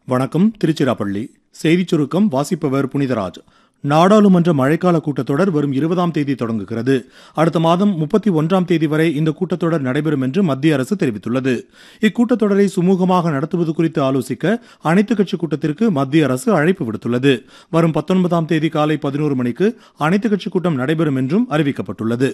வணக்கம் திருச்சிராப்பள்ளி செய்திச் சுருக்கம் வாசிப்பவர் புனிதராஜ் நாடாளுமன்ற மழைக்கால கூட்டத்தொடர் வரும் இருபதாம் தேதி தொடங்குகிறது அடுத்த மாதம் முப்பத்தி ஒன்றாம் தேதி வரை இந்த கூட்டத்தொடர் நடைபெறும் என்று மத்திய அரசு தெரிவித்துள்ளது இக்கூட்டத்தொடரை சுமூகமாக நடத்துவது குறித்து ஆலோசிக்க அனைத்துக் கட்சி கூட்டத்திற்கு மத்திய அரசு அழைப்பு விடுத்துள்ளது வரும் பத்தொன்பதாம் தேதி காலை பதினோரு மணிக்கு அனைத்துக் கட்சி கூட்டம் நடைபெறும் என்றும் அறிவிக்கப்பட்டுள்ளது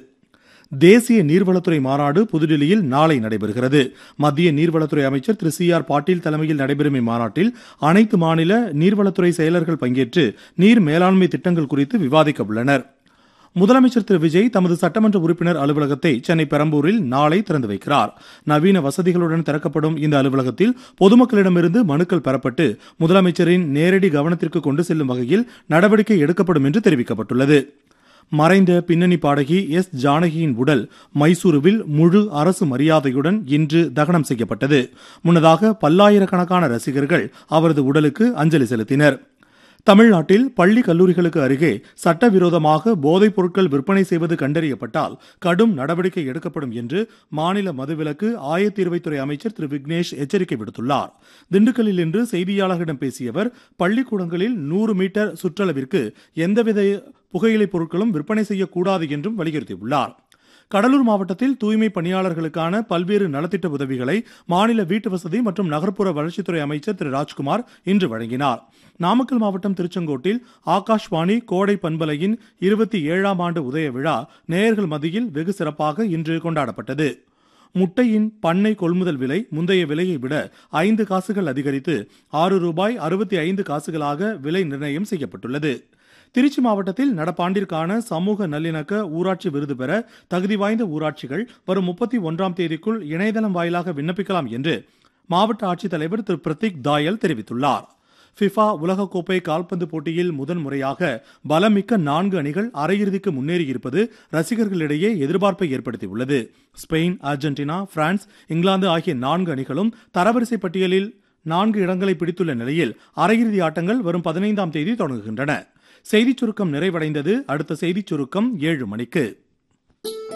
தேசிய நீர்வளத்துறை மாநாடு புதுடில்லியில் நாளை நடைபெறுகிறது மத்திய நீர்வளத்துறை அமைச்சர் திரு சி ஆர் பாட்டீல் தலைமையில் நடைபெறும் இம்மாநாட்டில் அனைத்து மாநில நீர்வளத்துறை செயலர்கள் பங்கேற்று நீர் மேலாண்மை திட்டங்கள் குறித்து விவாதிக்க உள்ளனர் முதலமைச்சர் திரு விஜய் தமது சட்டமன்ற உறுப்பினர் அலுவலகத்தை சென்னை பெரம்பூரில் நாளை திறந்து வைக்கிறார் நவீன வசதிகளுடன் திறக்கப்படும் இந்த அலுவலகத்தில் பொதுமக்களிடமிருந்து மனுக்கள் பெறப்பட்டு முதலமைச்சரின் நேரடி கவனத்திற்கு கொண்டு செல்லும் வகையில் நடவடிக்கை எடுக்கப்படும் என்று தெரிவிக்கப்பட்டுள்ளது மறைந்த பின்னணி பாடகி எஸ் ஜானகியின் உடல் மைசூருவில் முழு அரசு மரியாதையுடன் இன்று தகனம் செய்யப்பட்டது முன்னதாக பல்லாயிரக்கணக்கான ரசிகர்கள் அவரது உடலுக்கு அஞ்சலி செலுத்தினர் தமிழ்நாட்டில் பள்ளி கல்லூரிகளுக்கு அருகே சட்டவிரோதமாக போதைப் பொருட்கள் விற்பனை செய்வது கண்டறியப்பட்டால் கடும் நடவடிக்கை எடுக்கப்படும் என்று மாநில மதுவிலக்கு ஆயத்தீர்வைத்துறை அமைச்சர் திரு விக்னேஷ் எச்சரிக்கை விடுத்துள்ளார் திண்டுக்கல்லில் இன்று செய்தியாளர்களிடம் பேசிய அவர் பள்ளிக்கூடங்களில் நூறு மீட்டர் சுற்றளவிற்கு எந்தவித புகையிலைப் பொருட்களும் விற்பனை செய்யக்கூடாது என்றும் வலியுறுத்தியுள்ளார் கடலூர் மாவட்டத்தில் தூய்மை பணியாளர்களுக்கான பல்வேறு நலத்திட்ட உதவிகளை மாநில வீட்டு வசதி மற்றும் நகர்ப்புற வளர்ச்சித்துறை அமைச்சர் திரு ராஜ்குமார் இன்று வழங்கினார் நாமக்கல் மாவட்டம் திருச்செங்கோட்டில் ஆகாஷ்வாணி கோடை பண்பலையின் இருபத்தி ஏழாம் ஆண்டு உதய விழா நேயர்கள் மத்தியில் வெகு சிறப்பாக இன்று கொண்டாடப்பட்டது முட்டையின் பண்ணை கொள்முதல் விலை முந்தைய விலையை விட ஐந்து காசுகள் அதிகரித்து ஆறு ரூபாய் அறுபத்தி ஐந்து காசுகளாக விலை நிர்ணயம் செய்யப்பட்டுள்ளது திருச்சி மாவட்டத்தில் நடப்பாண்டிற்கான சமூக நல்லிணக்க ஊராட்சி விருது பெற தகுதி வாய்ந்த ஊராட்சிகள் வரும் முப்பத்தி ஒன்றாம் தேதிக்குள் இணையதளம் வாயிலாக விண்ணப்பிக்கலாம் என்று மாவட்ட ஆட்சித்தலைவர் திரு பிரதீக் தாயல் தெரிவித்துள்ளார் ஃபிஃபா உலகக்கோப்பை கால்பந்து போட்டியில் முதன்முறையாக பலமிக்க நான்கு அணிகள் அரையிறுதிக்கு முன்னேறியிருப்பது ரசிகர்களிடையே எதிர்பார்ப்பை ஏற்படுத்தியுள்ளது ஸ்பெயின் அர்ஜென்டினா பிரான்ஸ் இங்கிலாந்து ஆகிய நான்கு அணிகளும் தரவரிசை பட்டியலில் நான்கு இடங்களை பிடித்துள்ள நிலையில் அரையிறுதி ஆட்டங்கள் வரும் பதினைந்தாம் தேதி தொடங்குகின்றன செய்திச் சுருக்கம் நிறைவடைந்தது அடுத்த செய்திச் சுருக்கம் ஏழு மணிக்கு